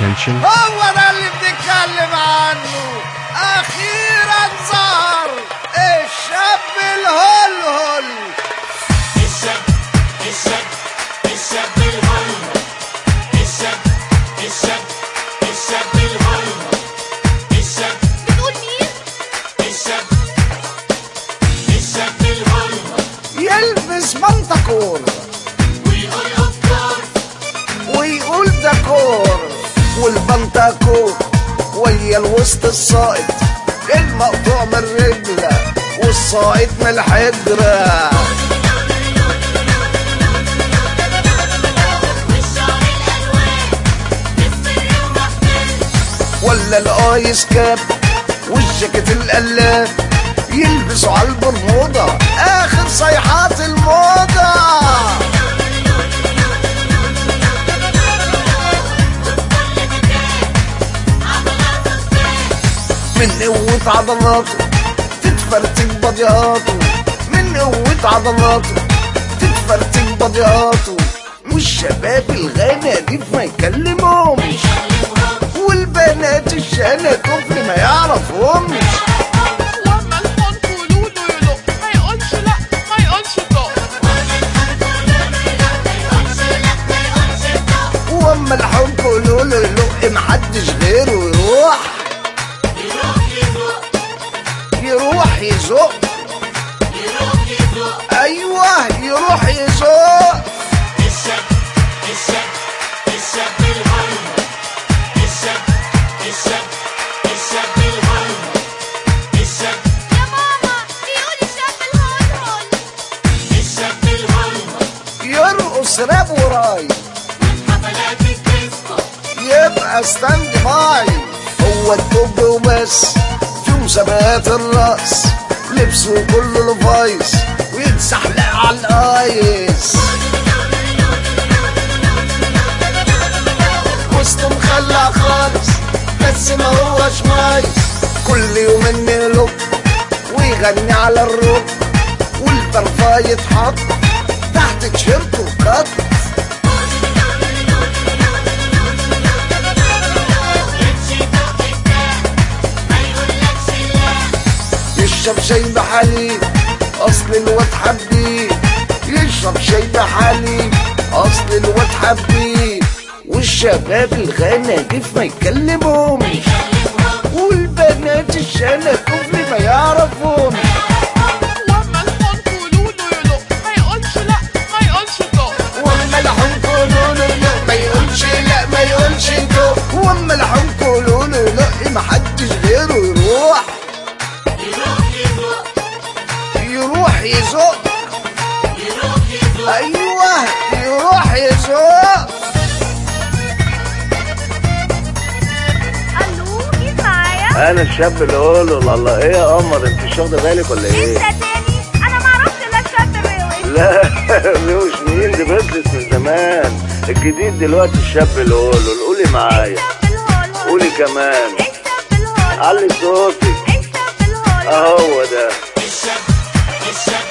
attention. هو ده اللي بنتكلم عنه اخيرا ظهر الشاب الهلهل الشاب الشاب الشاب الهرم الشاب الشاب الشاب الهرم الشاب بتقول مين؟ الشاب الشاب الهرم يلبس منطقور ويقول افكار ويقول داكور والبنطاكور ويا الوسط الساقط المقطوع من الرجلة والساقط من الحجرة والشعر الالوان السر ومحمل ولا الايس كاب والجاكيت القلاب يلبسوا على البرمودا اخر صيحات الموضة من قوة عضلاته تتفرتك بديهاته من قوة عضلاته تتفرتك بديهاته والشباب الغناديف ما يكلمهمش والبنات الشانة طفل ما يعرفهمش واما الحنك ولولو يلو ما يقولش لا ما يقولش طب واما الحب قولوا له يلق محدش غيره يروح يروح يزق ايوه يروح يزق الشاب الشاب الشاب الهرم الشاب الشاب الشاب الهرم الشاب يا ماما بيقول الشاب الهلهل الشاب الهرم يرقص راب وراي حفلات الديسكو يبقى ستاند باي هو الدب وبس في مسابقات الرقص لبسه كله لفايس ويتزحلق على الايس وسطه مخلع خالص بس ما هوش مايس كل يوم يلب ويغني على الرب والبرفا يتحط تحت تيشيرته قط يشرب شاي بحليب اصل الواد حبيب يشرب شاي بحليب اصل الواد حبيب والشباب الغناديف ما يكلمهمش والبنات الشانة طفل ما يعرفهمش واما الحنك ولولو يلو ما يقولش لا ما يقولش طب واما الحوم كلونه لا ما يقولش لا ما يقولش ده واما الحوم كلونه لا محدش غيره يروح يروح يزق ايوه يروح يزق الو مين معايا انا الشاب اللي اقول الله ايه يا قمر انت مش واخده بالك ولا انت ايه تاني انا معرفش الا الشاب الروش لا مش مين دي بيزنس من زمان الجديد دلوقتي الشاب اللي اقول قولي معايا الشاب الهول قولي كمان الشاب الهول علي صوتك الشاب الهول اهو ده الشاب الشاب